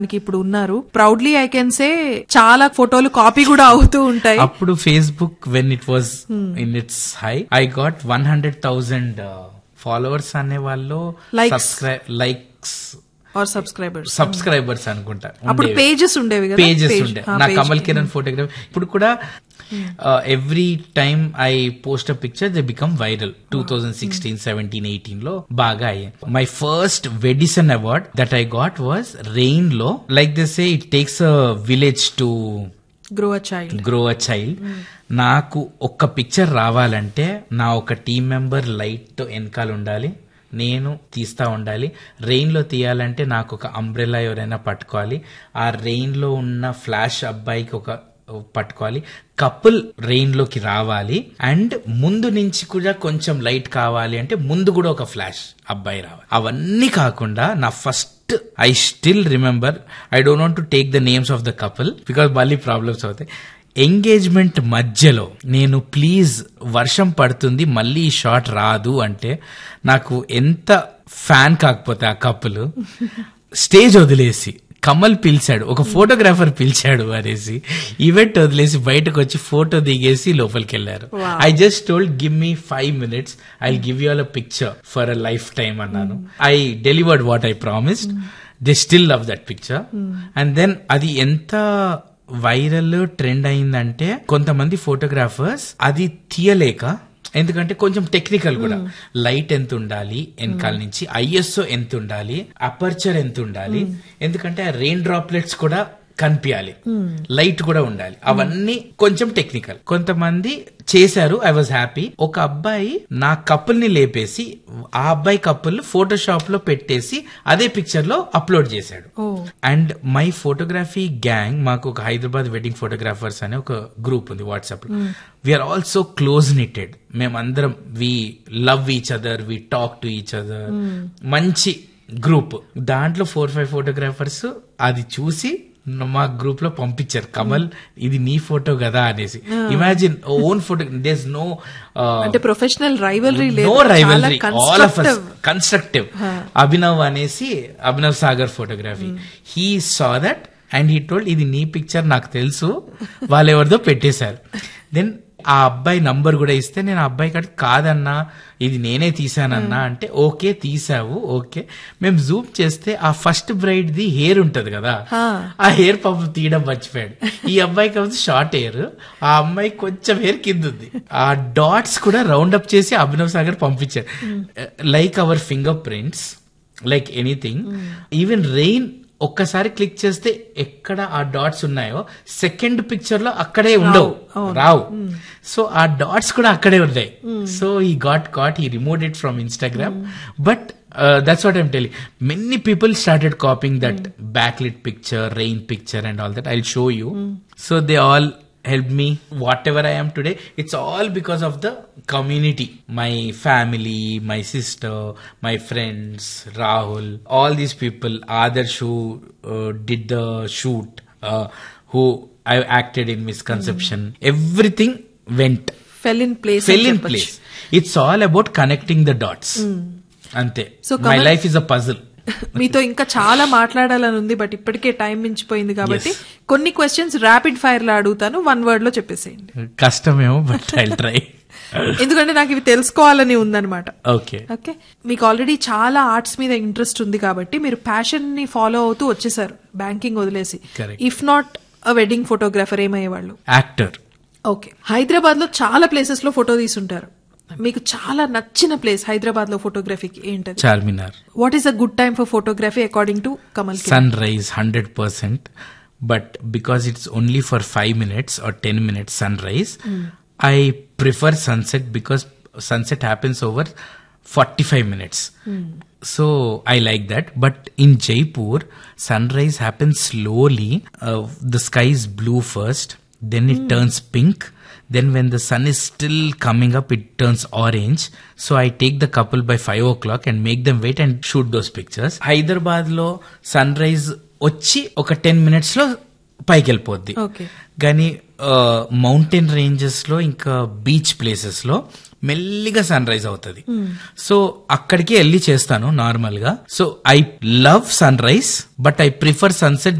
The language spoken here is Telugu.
మనకి ఇప్పుడు ఉన్నారు ప్రౌడ్లీ ఐ కెన్ సే చాలా ఫోటోలు కాపీ కూడా అవుతూ ఉంటాయి అప్పుడు Facebook when it was in its high I got one hundred thousand followers అనే వాళ్ళు Likes. Subscribe likes or subscribers subscribers అనుకుంటా అప్పుడు ఉండేవి. పేజెస్ ఉండేవి కదా పేజెస్ Page. ఉండే ఆ, నా page. కమల్ కిరణ్ ఫోటోగ్రఫీ ఇప్పుడు కూడా every time I post a picture they become viral two thousand sixteen seventeen eighteen లో బాగా అయ్యాయి మై ఫస్ట్ వెడిసన్ award that I got was rain లో like this a it takes a village to grow a child grow a child నాకు ఒక్క పిక్చర్ రావాలంటే నా ఒక టీం మెంబర్ లైట్ వెనకాల ఉండాలి నేను తీస్తా ఉండాలి రెయిన్ లో తీయాలంటే నాకు ఒక అంబ్రెలా ఎవరైనా పట్టుకోవాలి ఆ రెయిన్ లో ఉన్న ఫ్లాష్ అబ్బాయికి ఒక పట్టుకోవాలి కపుల్ రెయిన్ లోకి రావాలి అండ్ ముందు నుంచి కూడా కొంచెం లైట్ కావాలి అంటే ముందు కూడా ఒక ఫ్లాష్ అబ్బాయి రావాలి అవన్నీ కాకుండా నా first I still remember I don't want to take the names of the couple because మళ్ళీ ప్రాబ్లమ్స్ అవుతాయి ఎంగేజ్మెంట్ మధ్యలో నేను ప్లీజ్ వర్షం పడుతుంది మళ్ళీ ఈ షాట్ రాదు అంటే నాకు ఎంత ఫ్యాన్ కాకపోతే ఆ కప్పుల్ స్టేజ్ వదిలేసి కమల్ పిలిచాడు ఒక ఫోటోగ్రాఫర్ పిలిచాడు అనేసి ఈవెంట్ వదిలేసి బయటకు వచ్చి ఫోటో దిగేసి లోపలికి వెళ్ళారు I just told give me five minutes I give you all a picture for a lifetime అన్నాను I delivered what I promised they still love that picture and then అది ఎంత వైరల్ ట్రెండ్ అయిందంటే కొంతమంది ఫోటోగ్రాఫర్స్ అది తీయలేక ఎందుకంటే కొంచెం టెక్నికల్ కూడా లైట్ ఎంత ఉండాలి వెనకాల నుంచి ఐఎస్ఓ ఎంత ఉండాలి అపర్చర్ ఎంత ఉండాలి ఎందుకంటే ఆ రెయిన్ డ్రాప్లెట్స్ కూడా కనిపించాలి లైట్ కూడా ఉండాలి అవన్నీ కొంచెం టెక్నికల్ కొంతమంది చేశారు ఐ వాజ్ హ్యాపీ ఒక అబ్బాయి నా కప్పుల్ ని లేపేసి ఆ అబ్బాయి కప్పుల్ ఫోటోషాప్ లో పెట్టేసి అదే పిక్చర్ లో అప్లోడ్ చేశాడు oh and my photography gang మాకు ఒక హైదరాబాద్ వెడ్డింగ్ ఫోటోగ్రాఫర్స్ అనే ఒక గ్రూప్ ఉంది వాట్సాప్ లో వీఆర్ ఆల్సో క్లోజ్ నిటెడ్ మేమందరం we love each other we talk to each other మంచి గ్రూప్ దాంట్లో ఫోర్ ఫైవ్ ఫోటోగ్రాఫర్స్ అది చూసి మా గ్రూప్ లో పంపించారు కమల్ ఇది నీ ఫోటో కదా అనేసి imagine own photo does no అంటే ప్రొఫెషనల్ రైవలరీ లేదు no rivalry all of us constructive. Constructive Abhinav అనేసి Abhinav Sagar photography he saw that and he told ఇది నీ పిక్చర్ నాకు తెలుసు వాళ్ళు ఎవరిదో పెట్టేశారు దెన్ ఆ అబ్బాయి నంబర్ కూడా ఇస్తే నేను ఆ అబ్బాయి కాదు కాదన్నా ఇది నేనే తీసానన్నా అంటే ఓకే తీసావు ఓకే మేము జూమ్ చేస్తే ఆ ఫస్ట్ బ్రైడ్ ది హెయిర్ ఉంటది కదా హా. ఆ హెయిర్ పాపం తీయడం మర్చిపోయాడు ఈ అబ్బాయికి వచ్చి షార్ట్ హెయిర్ ఆ అమ్మాయి కొంచెం హెయిర్ కింద ఉంది ఆ డాట్స్ కూడా రౌండ్ అప్ చేసి అభినవ్ సాగర్ పంపించారు like our fingerprints like anything even rain ఒక్కసారి క్లిక్ చేస్తే ఎక్కడ ఆ డాట్స్ ఉన్నాయో సెకండ్ పిక్చర్ లో అక్కడే ఉండవు రావు సో ఆ డాట్స్ కూడా అక్కడే ఉన్నాయి so he got got he remove it from Instagram but that's what I'm telling many people started copying that backlit picture rain picture and all that I show you so they all helped me whatever i am today it's all because of the community my family my sister my friends rahul all these people others who uh, did the shoot uh, who i acted in misconception everything went fell in place fell in place it's all about connecting the dots ante So, my Kamal- life is a puzzle మీతో ఇంకా చాలా మాట్లాడాలని ఉంది బట్ ఇప్పటికే టైం మించిపోయింది కాబట్టి కొన్ని క్వశ్చన్స్ ర్యాపిడ్ ఫైర్ లో అడుగుతాను వన్ వర్డ్ లో చెప్పేసేయండి కష్టమేమో బట్ ఐ ట్రై ఎందుకంటే నాకు ఇవి తెలుసుకోవాలని ఉందన్నమాట ఓకే ఓకే మీకు ఆల్రెడీ చాలా ఆర్ట్స్ మీద ఇంట్రెస్ట్ ఉంది కాబట్టి మీరు ప్యాషన్ ని ఫాలో అవుతూ వచ్చేసారు బ్యాంకింగ్ వదిలేసి Correct. If not a wedding photographer ఏమయ్యేవాళ్ళు యాక్టర్ ఓకే హైదరాబాద్ లో చాలా ప్లేసెస్ లో ఫోటో తీసుంటారు మీకు చాలా నచ్చిన ప్లేస్ హైదరాబాద్ లో ఫోటోగ్రఫీకి ఏంటది Charminar what is a good time for photography according to Kamal Kiran? sunrise 100% but because it's only for 5 minutes or 10 minutes sunrise i prefer sunset because sunset happens over 45 minutes so i like that but in jaipur sunrise happens slowly uh, the sky is blue first then it turns pink then when the sun is still coming up it turns orange so i take the couple by 5 o'clock and make them wait and shoot those pictures Hyderabad లో సన్ రైజ్ వచ్చి ఒక టెన్ మినిట్స్ లో పైకి వెళ్ళిపోద్ది ఓకే కానీ మౌంటైన్ రేంజెస్ లో ఇంకా బీచ్ ప్లేసెస్ లో మెల్లిగా సన్ రైజ్ అవుతుంది సో అక్కడికి వెళ్ళి చేస్తాను నార్మల్ గా so I love sunrise but I prefer sunset